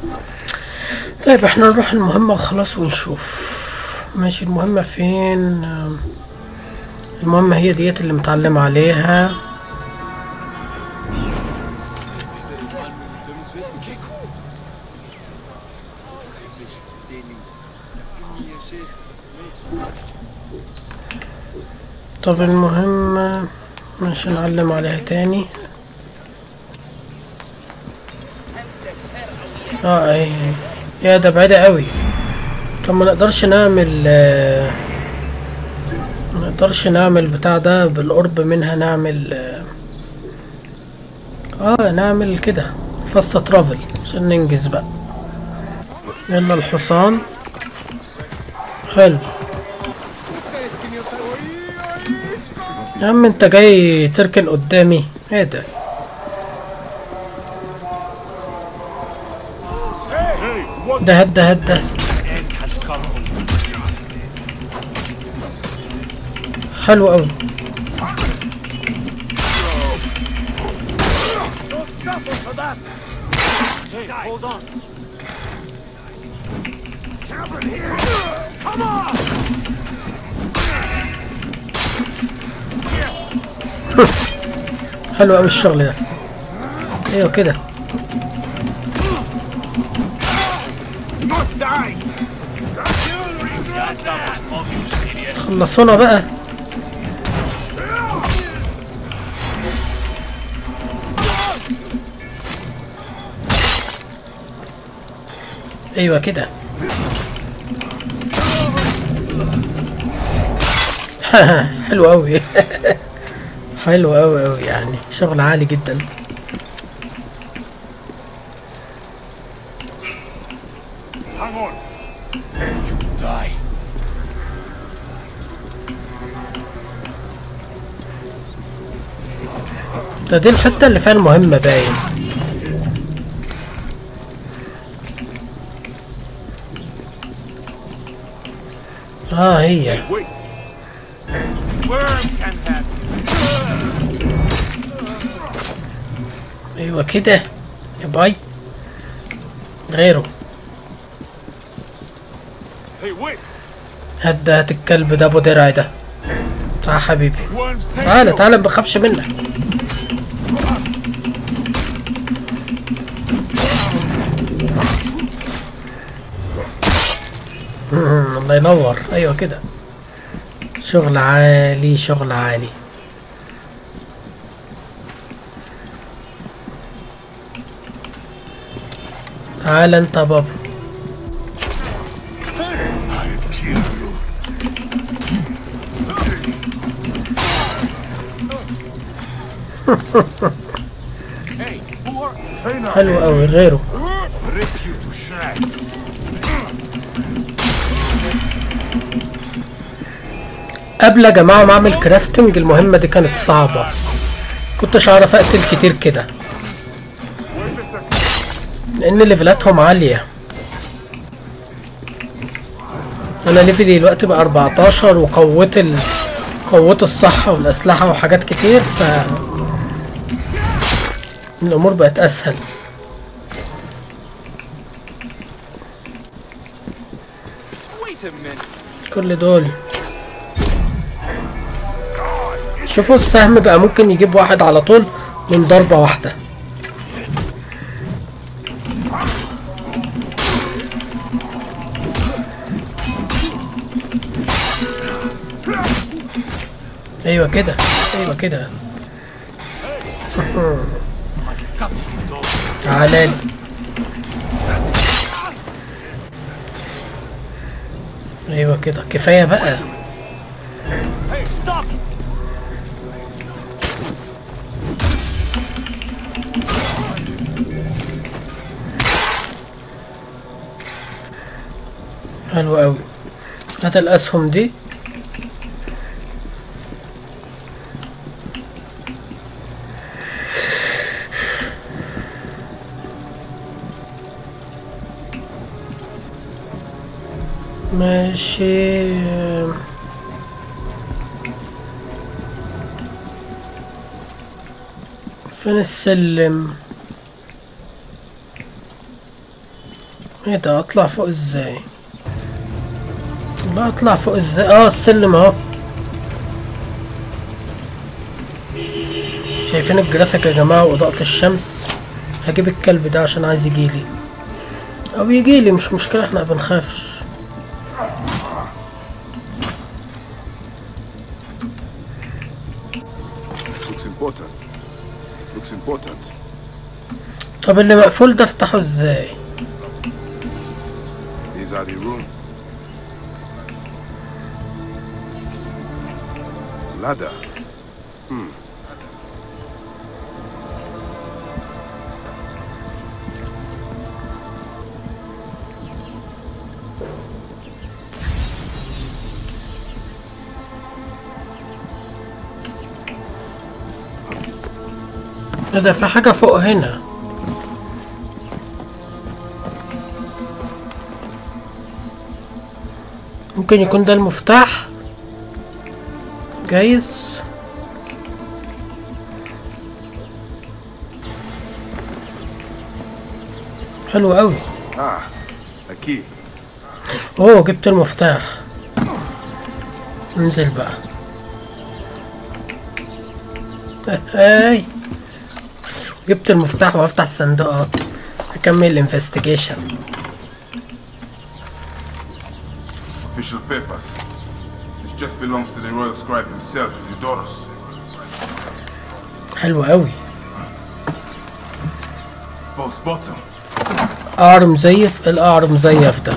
طيب احنا نروح المهمة خلاص ونشوف ماشي المهمة فين آم، المهمة هي ديت اللي متعلم عليها طب المهمة مش نعلم عليها تاني اه ايه يا ده بعيدة قوي طب ما نقدرش نعمل آه، ما نقدرش نعمل بتاع ده بالقرب منها نعمل اه آه، نعمل كده فاست ترافل عشان ننجز بقى يلا الحصان حلو يا عم انت جاي تركن قدامي ايه ده ده هد ده هد ده حلو قوي حلو قوي الشغل ده ايوه كده خلصونا بقى ايوه كده حلو قوي حلو قوي قوي يعني شغل عالي جدا Hang on. And you die. ده دي الحتة اللي فيها المهمة باين اه هي Wait. Worms can have ايوه كده يا باي غيره Hey, wait. هات ده هات الكلب ده ابو درع ده تعال حبيبي Worms take تعالى you. تعالى ما بخافش منك مم، الله ينور ايوه كده شغل عالي شغل عالي تعال انت يا بابا I'll kill you. hey, who are... Hey, now. حلو قوي غيره Rip you to shreds. قبل يا جماعة ما اعمل كرافتنج المهمة دي كانت صعبة كنتش اعرف اقتل كتير كده لان ليفلاتهم عالية انا ليفلي دلوقتي بقى 14 وقوت ال... قوت الصحة والاسلحة وحاجات كتير ف الامور بقت اسهل Wait a minute. كل دول شوفوا السهم بقى ممكن يجيب واحد على طول من ضربة واحدة ايوه كده ايوه كده Cut you, dog. تعالى لي ايوه كده كفايه بقى Hey, stop! حلو قوي هات الاسهم دي ماشي فين السلم ايه ده اطلع فوق ازاي لا اطلع فوق ازاي اه السلم اهو شايفين الجرافيك يا جماعة واضاءة الشمس هجيب الكلب ده عشان عايز يجيلي او يجيلي مش مشكلة احنا بنخافش Looks important. Looks important. طب اللي مقفول ده افتحه ازاي These are the room. Ladder. Hmm. ايه ده في حاجة فوق هنا ممكن يكون ده المفتاح جايز حلو قوي Ah, a key. اوه جبت المفتاح انزل بقى هاي جبت المفتاح وافتح الصندوق اكمل الانفستيجيشن Official papers. This just belongs to the royal scribe himself, Theodorus. حلو قوي False bottom. قعر مزيف القعر مزيف ده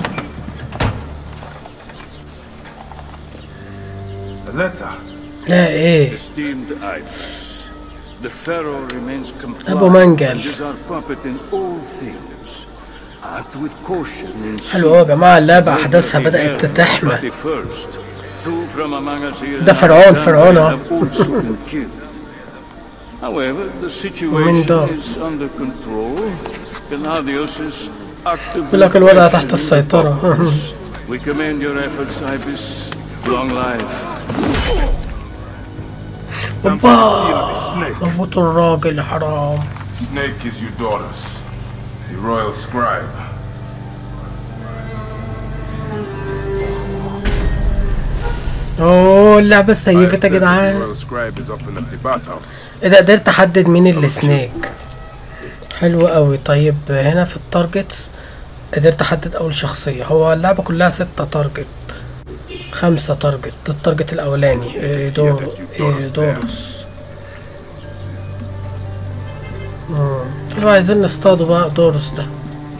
A letter. لا ايه Esteemed Ibis, the Pharaoh remains compliant أبو منجل. and is our puppet in all things. Act with caution in حلو قوي يا جماعة اللعبة أحداثها بدأت تحمى But first, two from among us here ده in فرعون- Alexandria فرعون أهو. have also been killed. However, the ومين ده؟ situation is under control. Gennadios is actively يقول لك الوضع pressing تحت the السيطرة. buttons. We commend your efforts, Ibis. Long life. اوبا مربوط الراجل حرام Snake is Eudorus, the royal scribe. اوه اللعبة I سيفت يا said the جدعان royal scribe is up in the bathhouse. ايه ده قدرت احدد مين اللي سنيك حلو قوي طيب هنا في التارجتس قدرت احدد اول شخصية هو اللعبة كلها ستة تارجت خمسة تارجت ده التارجت الاولاني إيه دور إيه دورس مم. طب عايزين نصطادوا بقى دورس ده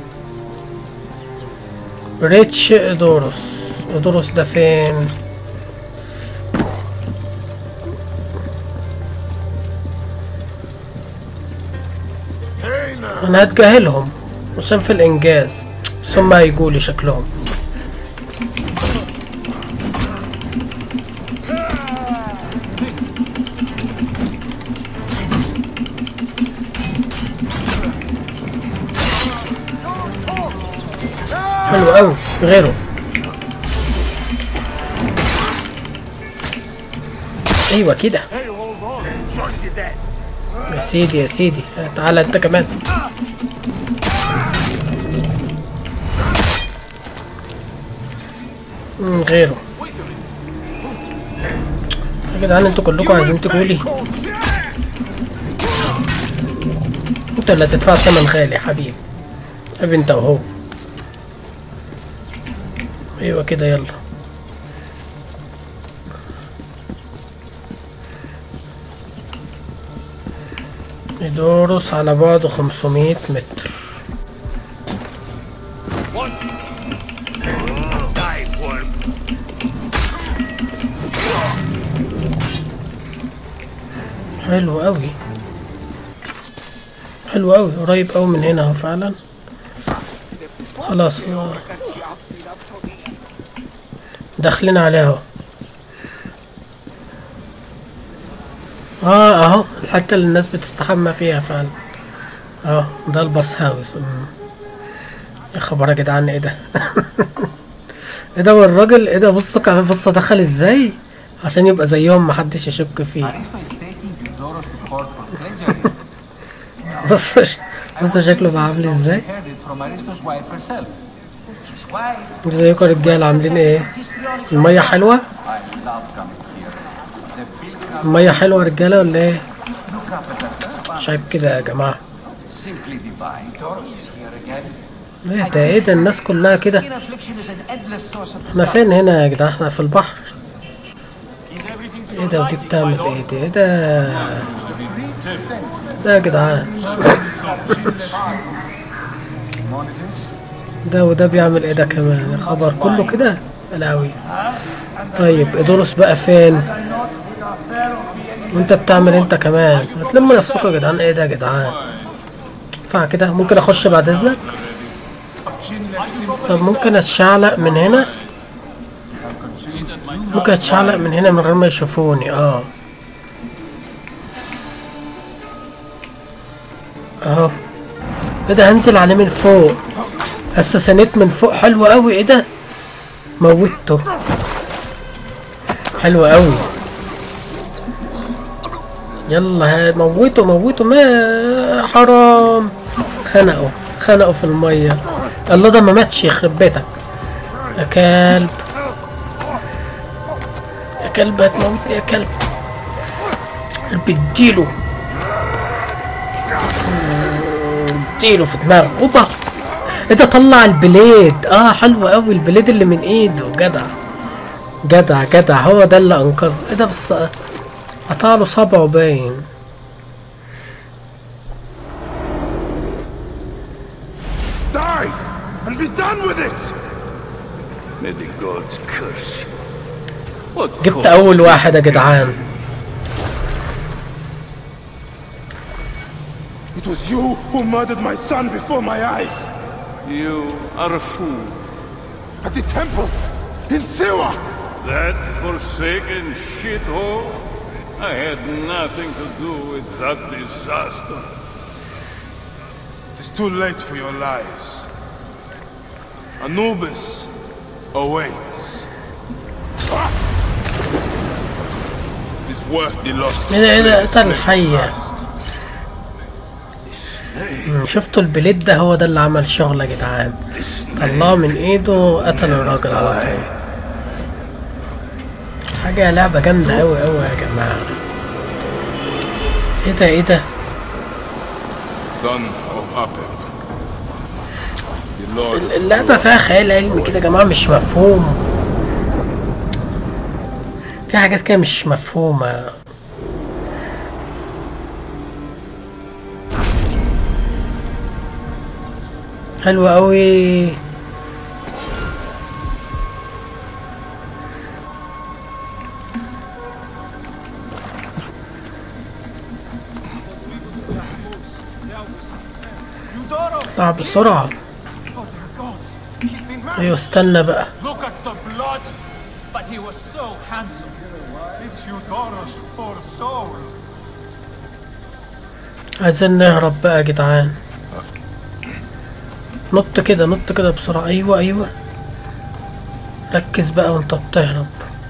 ريتش دورس دورس ده فين انا هتجاهلهم عشان في الانجاز بس هم هيجولي شكلهم حلو قوي غيره ايوه كده Hey, hold on. Join the dead. يا سيدي يا سيدي تعالى انت كمان مم، غيره Wait a minute. يا جدعان انتوا كلكم عايزين تقولي انتوا اللي هتدفعوا الثمن غالي يا حبيبي حبيبي انت وهو ايوه كده يلا يدورس على بعد 500 متر One. Die, worm. حلو قوي حلو قوي قريب قوي من هنا اهو فعلا خلاص داخلين عليه اهو اه اهو الحتة اللي الناس بتستحمى فيها فعلا اه ده الباص هاوس أمم. يا خبر يا جدعان ايه ده ايه ده والراجل ايه ده بصوا كمان بصوا دخل ازاي عشان يبقى زيهم محدش يشك فيه Arista is taking Theodoros to court for plagiarism. بص بص شكله بقى عامل ازاي Heard it from Aristo's wife herself. His wife. ازيكم يا رجاله عاملين ايه Histrionics. الميه حلوه I love coming here. The building الميه حلوه يا رجاله ولا ايه look up at that Casablanca. شايف كده يا جماعه Simply divine. Doros is here again. ايه ده ايه ده الناس كلها كده Skin affliction is an endless source of احنا discomfort. فين هنا يا جدعان احنا في البحر ايه ده ودي بتعمل ايه دي ايه ده ده يا جدعان ده وده بيعمل ايه ده كمان يا خبر كله كده الاوي طيب ادورس بقى فين وانت بتعمل انت كمان هتلموا نفسكم يا جدعان ايه ده يا جدعان ينفع كده ممكن اخش بعد اذنك طب ممكن اتشعلق من هنا ممكن اتشعلق من هنا من غير ما يشوفوني اه اهو ايه ده هنزل عليه من فوق اساسنت من فوق حلوة قوي ايه ده موتته حلوة قوي يلا ها موته موته ما حرام خنقه خنقه في المية الله ده ما ماتش يخرب بيتك يا كلب يا كلب هتموتني يا كلب كلب اديله اديله في دماغه اوبا ايه ده طلع البليد اه حلو قوي البليد اللي من ايده جدع جدع جدع هو ده اللي انقذه ايه ده بس قطع له صبعه باين Die! And be done with it! May the gods curse you. What جبت caused اول واحد يا جدعان It was you who murdered my son before my eyes! You are a fool. At the temple! In Siwa! That forsaken shithole? I had nothing to do with that disaster. It is too late for your lies. Anubis awaits. It is worth the loss. to ايه ده ايه slay ده the قتل snake حية first. مم، شفتوا البليد ده هو ده اللي عمل شغل يا جدعان طلعه من ايده قتل الراجل على طول حاجة لعبة جامدة أوي أوي يا جماعة ايه ده ايه ده Son of Apep. The Lord اللعبة فيها خيال علمي كده يا جماعة مش مفهوم في حاجات كده مش مفهومة حلوة أوي اطلع بسرعة Oh, dear gods. He's been murdered. ايوه استنى بقى Look at the blood. But he was so handsome. It's Eudoros, poor soul. عايزين نهرب بقى يا جدعان نط كده نط كده بسرعة أيوة أيوة ركز بقى وانت بتهرب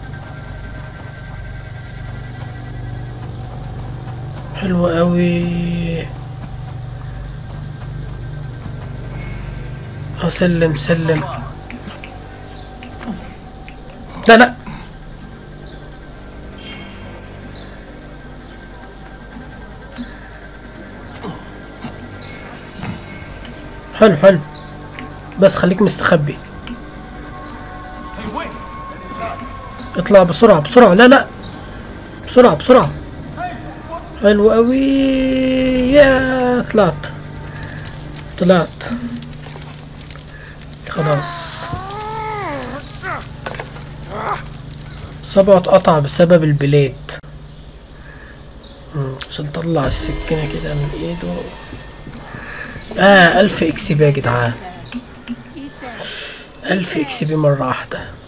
حلو قوي اه سلم سلم لا لا حلو حلو بس خليك مستخبي Hey, wait. اطلع بسرعة بسرعة لا لا بسرعة بسرعة حلو قوي يا طلعت طلعت خلاص صبعه اتقطع بسبب البليد مم، عشان طلع السكينة كده من ايده اه الف اكس بي يا جدعان الف اكس بي مرة واحدة